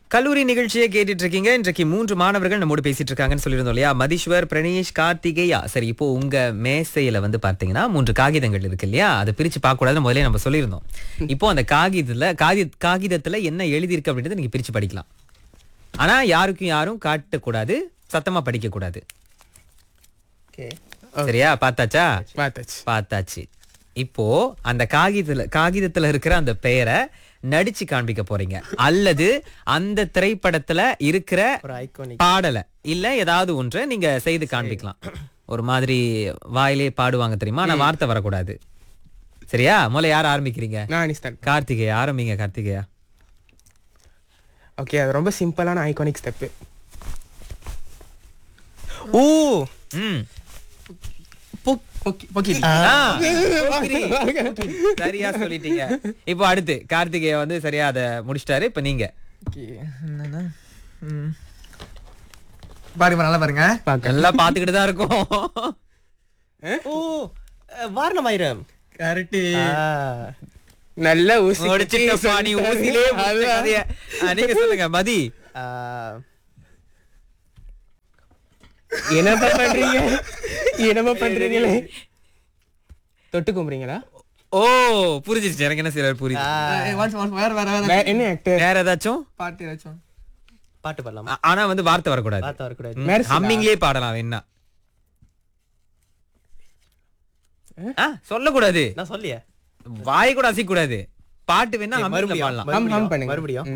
கல்லூரி நிகழ்ச்சியை கேட்டுட்டு இருக்கீங்க இன்றைக்கு மூன்று மாணவர்கள் நம்மோடு பேசிட்டு இருக்காங்கன்னு சொல்லியிருந்தோம் இல்லையா மதீஸ்வர் பிரணேஷ் கார்த்திகேயா சரி இப்போ உங்க மேசையில வந்து பாத்தீங்கன்னா மூன்று காகிதங்கள் இருக்கு இல்லையா அதை பிரிச்சு பார்க்க கூடாதுன்னு முதல்ல நம்ம சொல்லியிருந்தோம் இப்போ அந்த காகிதத்துல காகித காகிதத்துல என்ன எழுதியிருக்கு அப்படின்றத நீங்க பிரிச்சு படிக்கலாம் ஆனா யாருக்கும் யாரும் காட்டக்கூடாது சத்தமா படிக்க கூடாது ஓகே சரியா பார்த்தாச்சா பார்த்தாச்சு பார்த்தாச்சு இப்போ அந்த காகிதத்துல காகிதத்துல இருக்கிற அந்த பெயரை நடிச்சு காண்பிக்க போறீங்க அல்லது அந்த திரைப்படத்துல இருக்கிற ஒரு ஐகானிக் பாடலை இல்ல ஏதாவது ஒன்றை நீங்க செய்து காண்பிக்கலாம் ஒரு மாதிரி வாயிலே பாடுவாங்க தெரியுமா ஆனா வார்த்தை வரக்கூடாது சரியா முதல்ல யார் ஆரம்பிக்கிறீங்க நான் அனிஸ்தான் கார்த்திகேயா ஆரம்பிங்க கார்த்திகேயா ஓகே அது ரொம்ப சிம்பிளான ஐகானிக் ஸ்டெப்பு ஓ ம் ஓகே ஆ, போக்கிரி. சரியா சொல்லிட்டீங்க இப்போ அடுத்து கார்த்திகேயா வந்து சரியா அதை முடிச்சிட்டாரு இப்ப நீங்க என்னன்னா ம். பாருங்க நல்லா பாருங்க எல்லாம் பாத்துக்கிட்டு தான் இருக்கும் ஓ அஹ், வாரணமாயிரம் கரெக்ட் ஆ, நல்ல ஊசி முடிச்சிட்டப்பா நீ ஊசிலே முடிச்ச கதைய. ஆ, நீங்க சொல்லுங்க மதி ஆ, என்னப்பா பண்றீங்க என்னப்பா பண்றீங்களே தொட்டு கும்புறீங்களா ஓ புரிஞ்சிருச்சு எனக்கு என்ன சிலர் புரியுது ஒன்ஸ் ஒன்ஸ் வேற வேற வேற வே- என்ன ஆக்டர் வேற ஏதாச்சும் பாட்டு ஏதாச்சும் பாட்டு பாடலாமா ஆ- ஆனா வந்து வார்த்தை வரக்கூடாது வார்த்தை வரக்கூடாது மெர்சிலா. ஹம்மிங்லயே பாடலாம் என்ன ஆ, சொல்லக்கூடாது நான் சொல்லியே வாய் கூட அசைக்க கூடாது பாட்டு வேணா ஹம்மிங்ல மறுபடியும் பாடலாம் ஹம் ஹம் பண்ணுங்க மறுபடியும்